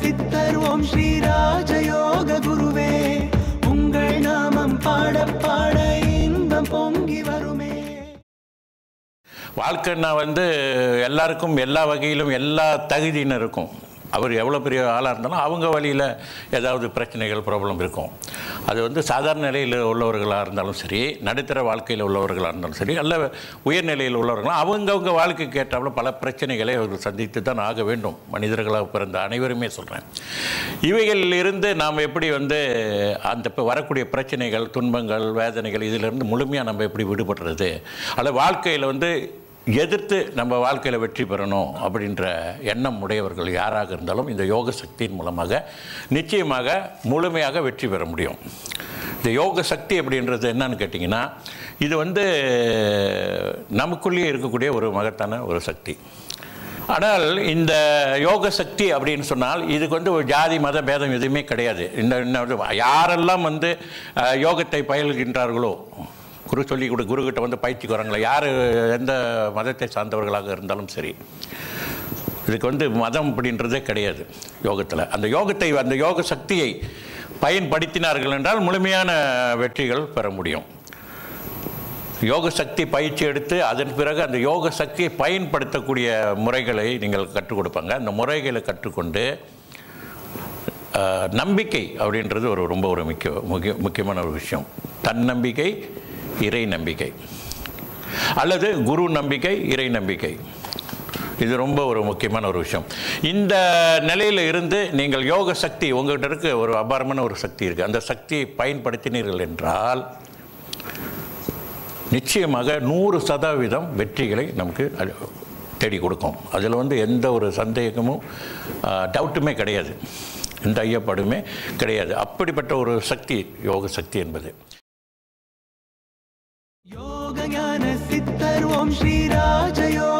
சித்தர் ஓம் ஸ்ரீ ராஜயோக குருவே உங்கள் நாமம் பாட பாட இன்பம் பொங்கி வருமே வாழ்க்கைன்னா வந்து எல்லாருக்கும் எல்லா வகையிலும் எல்லா தகுதியினர் இருக்கும் அவர் எவ்வளோ பெரிய ஆளாக இருந்தாலும் அவங்க வழியில் ஏதாவது பிரச்சனைகள் ப்ராப்ளம் இருக்கும் அது வந்து சாதாரண நிலையில் உள்ளவர்களாக இருந்தாலும் சரி நடுத்தர வாழ்க்கையில் உள்ளவர்களாக இருந்தாலும் சரி அல்ல உயர்நிலையில் உள்ளவர்களும் அவங்கவுங்க வாழ்க்கைக்கு ஏற்றாப்புல பல பிரச்சனைகளை அவர்கள் சந்தித்து தான் ஆக வேண்டும் மனிதர்களாக பிறந்த அனைவருமே சொல்கிறேன் இவைகளில் இருந்து நாம் எப்படி வந்து அந்த இப்போ வரக்கூடிய பிரச்சனைகள் துன்பங்கள் வேதனைகள் இதிலிருந்து முழுமையாக நம்ம எப்படி விடுபடுறது அல்ல வாழ்க்கையில் வந்து எதிர்த்து நம்ம வாழ்க்கையில் வெற்றி பெறணும் அப்படின்ற எண்ணம் உடையவர்கள் யாராக இருந்தாலும் இந்த யோக சக்தியின் மூலமாக நிச்சயமாக முழுமையாக வெற்றி பெற முடியும் இந்த யோக சக்தி அப்படின்றது என்னன்னு கேட்டிங்கன்னா இது வந்து நமக்குள்ளேயே இருக்கக்கூடிய ஒரு மகத்தான ஒரு சக்தி ஆனால் இந்த யோக சக்தி அப்படின்னு சொன்னால் இதுக்கு வந்து ஒரு ஜாதி மத பேதம் எதுவுமே கிடையாது இந்த இந்த யாரெல்லாம் வந்து அஹ், யோகத்தை பயில்கின்றார்களோ குரு சொல்லி கொடு குருக்கிட்ட வந்து பயிற்சிக்கு வராங்களோ யார் எந்த மதத்தை சார்ந்தவர்களாக இருந்தாலும் சரி இதுக்கு வந்து மதம் அப்படின்றதே கிடையாது யோகத்தில் அந்த யோகத்தை அந்த யோக சக்தியை பயன்படுத்தினார்கள் என்றால் முழுமையான வெற்றிகள் பெற முடியும் யோக சக்தி பயிற்சி எடுத்து அதன் பிறகு அந்த யோக சக்தியை பயன்படுத்தக்கூடிய முறைகளை நீங்கள் கற்றுக் கொடுப்பாங்க அந்த முறைகளை கற்றுக்கொண்டு அஹ், நம்பிக்கை அப்படின்றது ஒரு ரொம்ப ஒரு முக்கிய முக்கிய முக்கியமான ஒரு விஷயம் தன்னம்பிக்கை இறை நம்பிக்கை அல்லது குரு நம்பிக்கை இறை நம்பிக்கை இது ரொம்ப ஒரு முக்கியமான ஒரு விஷயம் இந்த நிலையில் இருந்து நீங்கள் யோக சக்தி உங்கள்கிட்ட இருக்க ஒரு அபாரமான ஒரு சக்தி இருக்குது அந்த சக்தியை பயன்படுத்தினீர்கள் என்றால் நிச்சயமாக நூறு சதவீதம் வெற்றிகளை நமக்கு அது தேடி கொடுக்கும் அதில் வந்து எந்த ஒரு சந்தேகமும் டவுட்டுமே கிடையாது எந்த ஐயப்பாடுமே கிடையாது அப்படிப்பட்ட ஒரு சக்தி யோக சக்தி என்பது யோக ஞான சித்தர் ஓம் ஸ்ரீ ராஜயோக